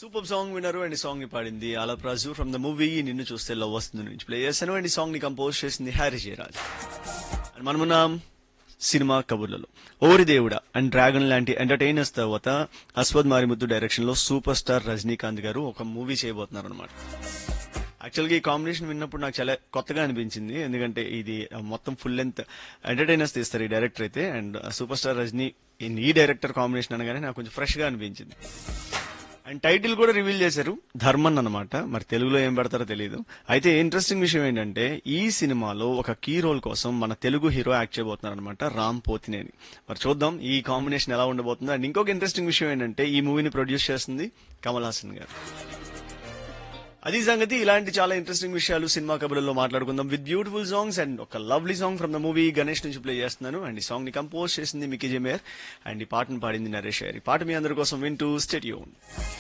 super song విన్నారు and ఈ song ని పాడింది అలా ప్రాజు ఫ్రమ్ ద మూవీ నిన్ను చూస్తే లవ్ వస్తుంది నుంచి ప్లే చేశాను అండ్ ఈ సాంగ్ ని కంపోజ్ చేసింది హ్యారీ జయరాజ్ అండ్ మనమున్నాం సినిమా కబుర్లలో ఓరి దేవుడ అండ్ డ్రాగన్ లాంటి ఎంటర్టైనర్స్ తర్వాత అస్వద్ మారిముద్దు డైరెక్షన్ లో సూపర్ స్టార్ రజనీకాంత్ గారు ఒక మూవీ చేయబోతున్నారు అనమాట యాక్చువల్గా ఈ కాంబినేషన్ విన్నప్పుడు నాకు చాలా కొత్తగా అనిపించింది ఎందుకంటే ఇది మొత్తం ఫుల్ లెంత్ ఎంటర్టైనర్స్ తీస్తారు ఈ డైరెక్టర్ అయితే అండ్ సూపర్ స్టార్ రజనీ ఈ డైరెక్టర్ కాంబినేషన్ అనగానే నాకు కొంచెం ఫ్రెష్ గా అనిపించింది అండ్ టైటిల్ కూడా రివీల్ చేశారు ధర్మన్ అన్నమాట మరి తెలుగులో ఏం పెడతారో తెలియదు అయితే ఇంట్రెస్టింగ్ విషయం ఏంటంటే ఈ సినిమాలో ఒక కీ రోల్ కోసం మన తెలుగు హీరో యాక్ట్ చేయబోతున్నారు అనమాట రామ్ పోతినేని మరి చూద్దాం ఈ కాంబినేషన్ ఎలా ఉండబోతుందో అండ్ ఇంకొక ఇంట్రెస్టింగ్ విషయం ఏంటంటే ఈ మూవీని ప్రొడ్యూస్ చేస్తుంది కమల్ హాసన్ గారు అది సంగతి ఇలాంటి చాలా ఇంట్రెస్టింగ్ విషయాలు సినిమా కబుర్లలో మాట్లాడుకుందాం విత్ బ్యూటిఫుల్ సాంగ్స్ అండ్ ఒక lovely song from the movie Ganesh నుంచి ప్లే చేస్తున్నాను అండ్ ఈ సాంగ్ ని కంపోజ్ చేసింది మికీ జమేర్ అండ్ ఈ పాటను పాడింది నరేష్ గారు ఈ పాట మీ అందరి కోసం వింటూ స్టేడియోన్